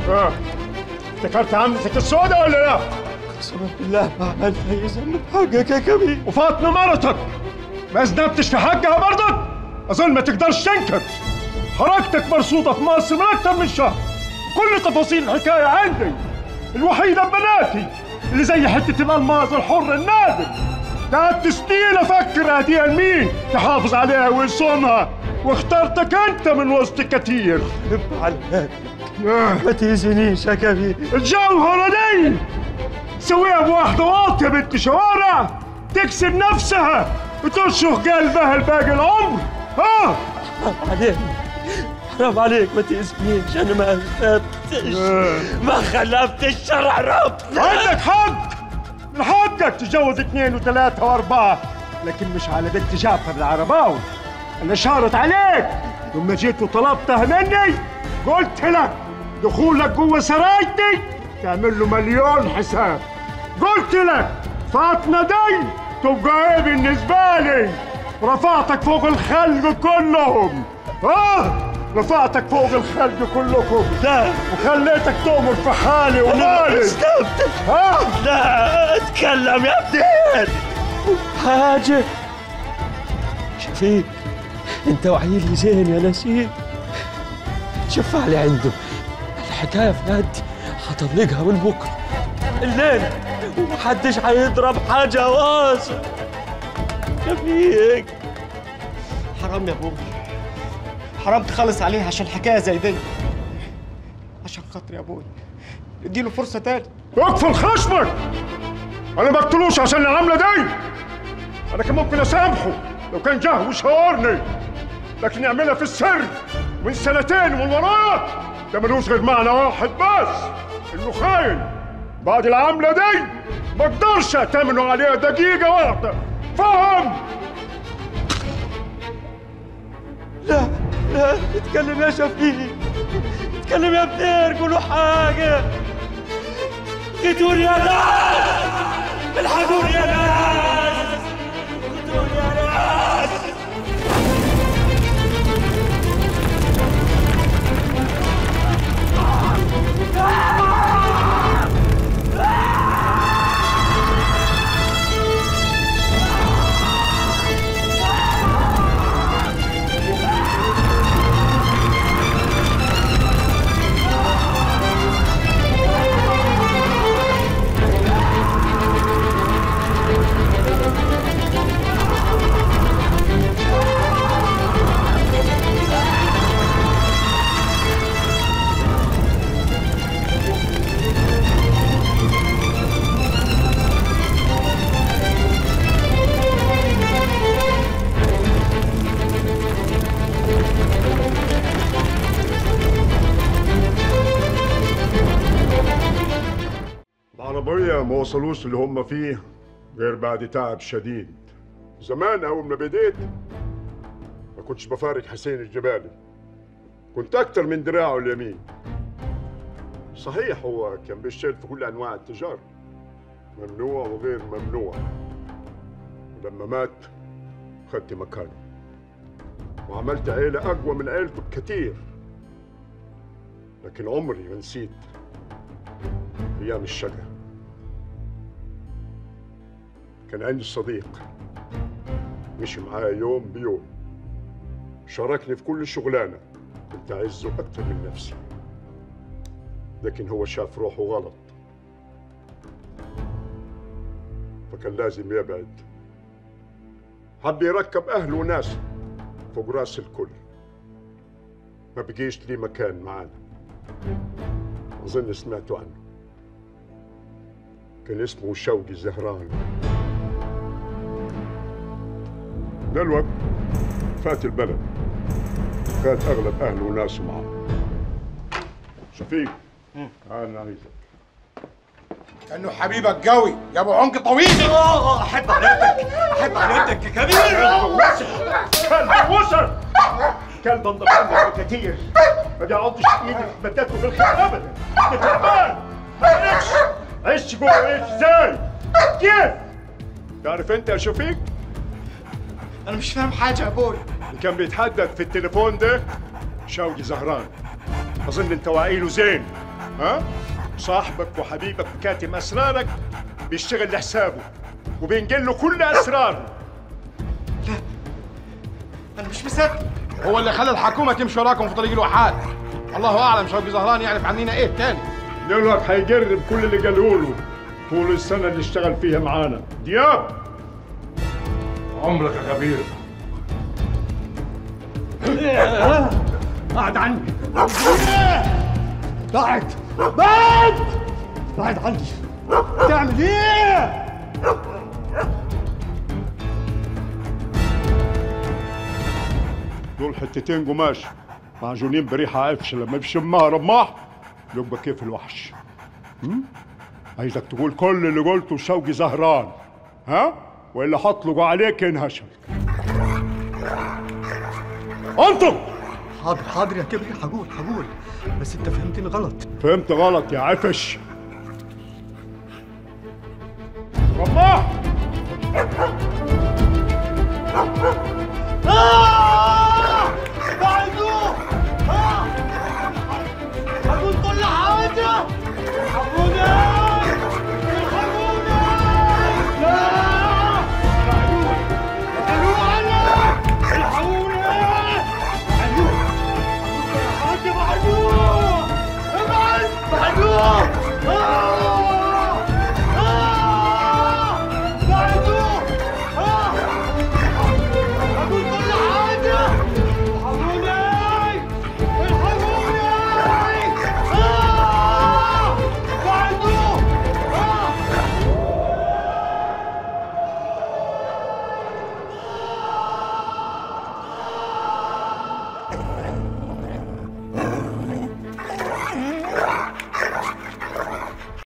اه افتكرت عمتك السوداء ولا لا؟ قسما بالله ما عملت اي ذنب حقك يا كبير وفاطمه مرتك ما ذنبتش في حقها برضك؟ اظن ما تقدرش تنكر حركتك مرصوده في مصر من اكثر من شهر كل تفاصيل الحكايه عندي الوحيده ببناتي اللي زي حته الالماس الحر النادر قعدت سنين افكر اهديها لمين تحافظ عليها ويصونها واخترتك انت من وسط كتير على ما تأذينيش يا كبير الجوهرة دي سويها بواحدة واطية بنت شوارع تكسر نفسها وترشخ قلبها لباقي العمر ها حرام عليك حرام عليك ما تأذينيش أنا ما أذنبتش ما خلفت الشرع رب عندك حق من حقك تتجوز اثنين وثلاثة وأربعة لكن مش على بنت جعفر العرباوي أنا شارط عليك لما جيت وطلبتها مني قلت لك دخولك جوه سرايتي تعمل له مليون حساب قلت لك فاطمة دي تبقى ايه بالنسبة لي رفعتك فوق الخلق كلهم اه رفعتك فوق الخلق كلكم لا وخليتك تؤمر في حالي ومالي استبدل ها لا اتكلم يا ابني حاجة شفيق انت وعيلي زين يا نسيم شفع لي عنده الحكاية في يدي هطلقها من بكرة الليلة ومحدش هيضرب حاجة واصل شفيق حرام يا ابوي حرام تخلص عليه عشان حكايه زي دي عشان خاطري يا ابوي اديله فرصه تاني اقفل خشمك انا ما اقتلوش عشان العمله دي انا كان ممكن اسامحه لو كان جه وشاورني لكن يعملها في السر من سنتين من ورايا ده ملوش غير معنى واحد بس انه خاين بعد العمله دي ما اقدرش اتمنوا عليها دقيقه واحده فهم لا لا اتكلم يا شفيق اتكلم يا ابني قولوا حاجة قتلوني يا ناس الحقوني يا ناس قتلوني يا ناس العربية ما وصلوش اللي هم فيه غير بعد تعب شديد زمان أول ما بديت ما كنتش بفارق حسين الجبالي كنت أكتر من دراعه اليمين صحيح هو كان بيشتغل في كل أنواع التجارة ممنوع وغير ممنوع ولما مات خدت مكانه وعملت عيلة أقوى من عيلته بكتير لكن عمري ما نسيت أيام الشقا كان عندي صديق مشي معايا يوم بيوم شاركني في كل شغلانة كنت أعزه أكتر من نفسي لكن هو شاف روحه غلط فكان لازم يبعد حب يركب أهله وناسه فوق راس الكل ما بقيش لي مكان معانا أظن سمعتوا عنه كان اسمه شوقي زهران دلوقت فات البلد فات اغلب اهله وناسه معه شفيق انا عايزك كانه حبيبك قوي يا ابو عنق طويل اه احب عليك احب عليك يا كبير كلب وسر كلب انضف كتير ما بيعضش ايدي في بداته بالخير ابدا انت تعبان ما عرفش عشت جوه ايه ازاي كيف تعرف انت يا شفيق انا مش فاهم حاجه يا ابوي اللي كان بيتحدث في التليفون ده شوقي زهران اظن انت واعيله زين ها صاحبك وحبيبك وكاتم اسرارك بيشتغل لحسابه وبينقل له كل اسراره انا مش مصدق هو اللي خلى الحكومه تمشي وراكم في طريق الواحات الله اعلم شوقي زهران يعرف عنينا ايه تاني لك هيجرب كل اللي قالوا له طول السنه اللي اشتغل فيها معانا دياب عمرك يا خبير بعد عني بعد بعد بعد عني تعمل ايه دول حتتين قماش معجونين بريحه عفش لما بشمها رماح يبقى كيف الوحش هم؟ عايزك تقول كل اللي قلته شوقي زهران ها والا هطلقوا عليك ينهشك انطق حاضر حاضر يا كبري هقول هقول بس انت فهمتني غلط فهمت غلط يا عفش رماح هقول كل حاجة الحقونا الحقونا لا الحقونا الحقونا الحقونا الحقونا ابعد ابعد